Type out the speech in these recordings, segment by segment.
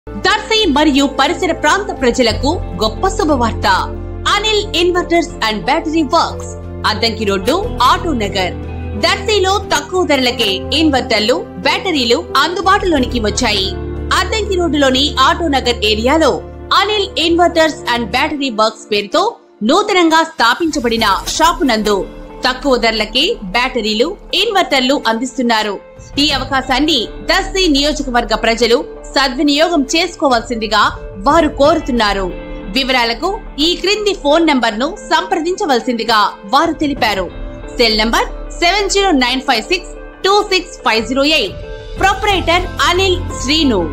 దర్శి మరియు పరిసర ప్రాంత ప్రజలకు గొప్ప శుభవార్త Anil inverters and battery works Addanki road auto Nagar దర్శిలో తక్కువ ధరలకే ఇన్వర్టర్లు బ్యాటరీలు అందుబాటులోనికి వచ్చాయి అద్దంకి రోడ్డులోని ఆటో నగర్ ఏరియాలో Anil inverters and battery works పేరుతో నూతనంగా స్థాపించబడిన షాపు నందు తక్కువ ధరలకే బ్యాటరీలు ఇన్వర్టర్లు అందిస్తున్నారు ఈ అవకాశాన్ని దర్శి నియోజకవర్గ ప్రజలు సద్వినియోగం చేసుకోవాల్సిందిగా వారు కోరుతున్నారు వివరాలకు ఈ క్రింది ఫోన్ నంబర్ ను సంప్రదించవలసిందిగా వారు తెలిపారు cell number seven zero nine five six two six five zero eight proprietor Anil Srinu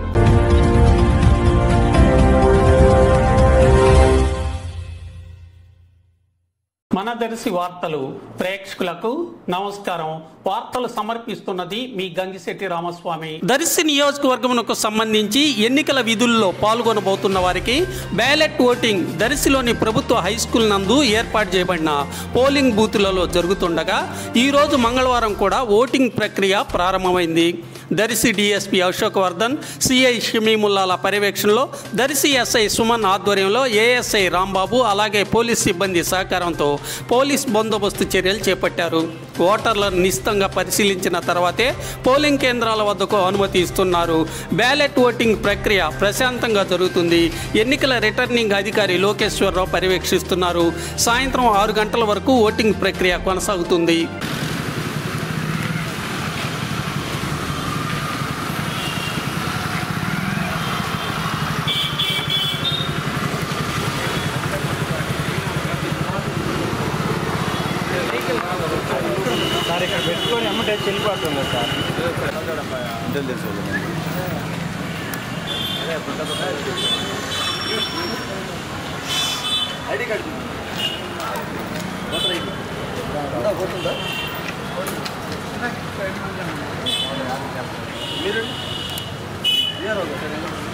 మన దర్శి వార్తలు ప్రేక్షకులకు నమస్కారం వార్తలు సమర్పిస్తున్నది మీ గంగిశెట్టి రామస్వామి దర్శి నియోజకవర్గమునకు సంబంధించి ఎన్నికల విధుల్లో పాల్గొనబోతున్న వారికి బ్యాలెట్ ఓటింగ్ దర్శిలోని ప్రభుత్వ హై స్కూల్ నందు ఏర్పాటు చేయబడిన పోలింగ్ బూతులలో జరుగుతుండగా ఈరోజు మంగళవారం కూడా ఓటింగ్ ప్రక్రియ ప్రారంభమైంది దర్శి డిఎస్పీ అశోక్ వర్ధన్ సిఐ షమీముల్లాల పర్యవేక్షణలో దర్శి ఎస్ఐ సుమన్ ఆధ్వర్యంలో ఏఎస్ఐ రాంబాబు అలాగే పోలీస్ సిబ్బంది సహకారంతో పోలీస్ బందోబస్తు చర్యలు చేపట్టారు ఓటర్లను నిశితంగా పరిశీలించిన తర్వాతే పోలింగ్ కేంద్రాల వద్దకు అనుమతి ఇస్తున్నారు బ్యాలెట్ ఓటింగ్ ప్రక్రియ ప్రశాంతంగా జరుగుతుంది ఎన్నికల రిటర్నింగ్ అధికారి లోకేశ్వరరావు పర్యవేక్షిస్తున్నారు సాయంత్రం ఆరు గంటల వరకు ఓటింగ్ ప్రక్రియ కొనసాగుతుంది సార్ ఇక్కడ పెట్టుకొని అమ్మటే చెల్లిపోతుంది సార్ మీరు